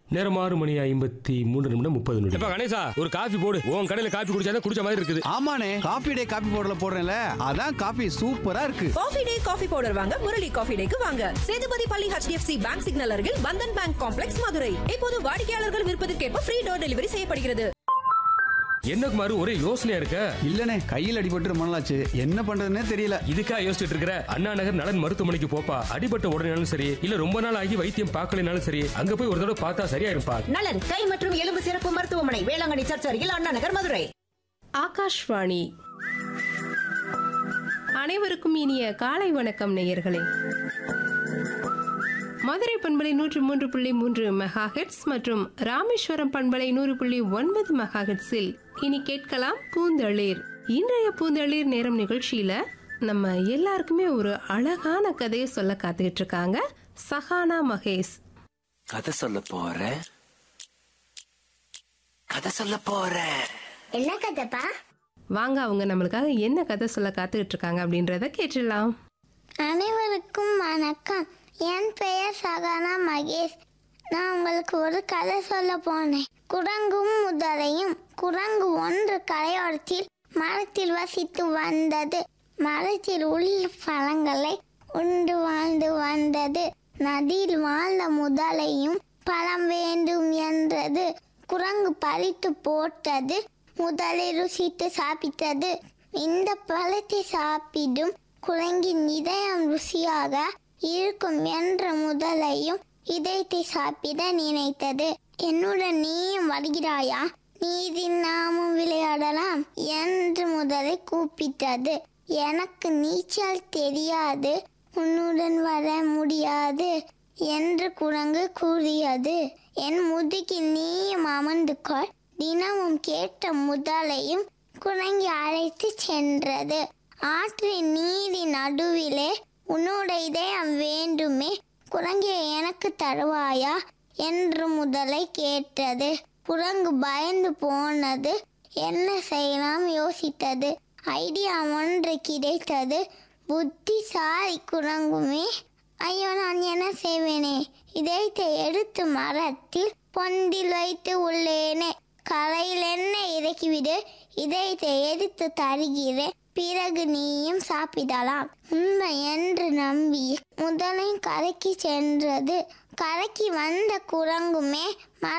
நேரம் ஆறு மணி ஐம்பத்தி மூன்று நிமிடம் முப்பது நிமிடம் இப்ப கணேசா ஒரு காஃபி போடு உன் கடையில காஃபி குடிச்சாதான் குடிச்ச மாதிரி இருக்குது ஆமாண்ணே காபி டே காபி பவுடர்ல போடுறேன்ல அதான் காபி சூப்பரா இருக்கு காஃபி டே காஃபி பவுடர் வாங்க முரளி காஃபி டேக்கு வாங்க சேதுபதி பள்ளி HDFC பேங்க் சிக்னல் அருகில் பந்தன் பேங்க் காம்ப்ளெக்ஸ் மதுரை இப்போது வாடிக்கையாளர்கள் விருப்பத்திற்கேற்ப ஃப்ரீ டோர் டெலிவரி செய்யப்படுகிறது என்ன குமாரு ஒரே யோசனையா இருக்க இல்லனே கையில் அடிபட்டு ரொம்ப நாளாச்சு என்ன பண்றதுன்னே தெரியல இதுக்கா யோசிச்சுட்டு இருக்கிற அண்ணா நகர் நலன் மருத்துவமனைக்கு போப்பா அடிபட்ட உடனேனாலும் சரி இல்ல ரொம்ப நாள் ஆகி வைத்தியம் பார்க்கலனாலும் சரி அங்க போய் ஒரு தடவை பார்த்தா சரியா இருப்பா நலன் கை மற்றும் எலும்பு சிறப்பு மருத்துவமனை வேளாங்கண்ணி சர்ச் அருகில் அண்ணா நகர் மதுரை ஆகாஷ்வாணி அனைவருக்கும் இனிய காலை வணக்கம் நேயர்களே மதுரை பண்பலை நூற்று மூன்று புள்ளி மூன்று மெகா ஹெட்ஸ் மற்றும் ராமேஸ்வரம் பண்பலை நூறு புள்ளி ஒன்பது மெகா ஹெட்ஸில் இனி கேட்கலாம் பூந்தளிர் இன்றைய பூந்தளிர் நேரம் நிகழ்ச்சியில நம்ம எல்லாருக்குமே ஒரு அழகான கதையை சொல்ல காத்துக்கிட்டு இருக்காங்க சஹானா மகேஷ் கதை சொல்ல போறேன் கதை சொல்ல போறேன் என்ன கதைப்பா வாங்க அவங்க நம்மளுக்காக என்ன கதை சொல்ல காத்துக்கிட்டு இருக்காங்க அப்படின்றத கேட்டுடலாம் அனைவருக்கும் வணக்கம் என் பெயர் சகானா மகேஷ் நான் உங்களுக்கு ஒரு கதை சொல்ல போனேன் குரங்கும் முதலையும் குரங்கு ஒன்று கரையோரத்தில் மரத்தில் வசித்து வந்தது மரத்தில் உள்ள பழங்களை உண்டு வாழ்ந்து வந்தது நதியில் வாழ்ந்த முதலையும் பழம் வேண்டும் என்றது குரங்கு பறித்து போட்டது முதலை ருசித்து சாப்பிட்டது இந்த பழத்தை சாப்பிடும் குரங்கின் இதயம் ருசியாக இருக்கும் என்ற முதலையும் இதயத்தை சாப்பிட நினைத்தது என்னுடன் நீயும் வருகிறாயா நீரில் நாமும் விளையாடலாம் என்று முதலை கூப்பிட்டது எனக்கு நீச்சல் தெரியாது உன்னுடன் வர முடியாது என்று குரங்கு கூறியது என் முதுகில் நீயும் அமர்ந்து கொள் தினமும் கேட்ட முதலையும் குரங்கி அழைத்து சென்றது ஆற்றின் நீரின் நடுவிலே உன்னோட இதயம் வேண்டுமே குரங்கே எனக்கு தருவாயா என்று முதலை கேட்டது குரங்கு பயந்து போனது என்ன செய்யலாம் யோசித்தது ஐடியா ஒன்று கிடைத்தது புத்திசாலி குரங்குமே ஐயோ நான் என்ன செய்வேனே இதயத்தை எடுத்து மரத்தில் பொந்தில் வைத்து உள்ளேனே கரையில் என்ன இறக்கிவிடு இதயத்தை எடுத்து தருகிறேன் பிறகு நீயும் சாப்பிடலாம் உண்மை என்று நம்பி முதலில் கரைக்கு சென்றது கரைக்கு வந்த குரங்குமே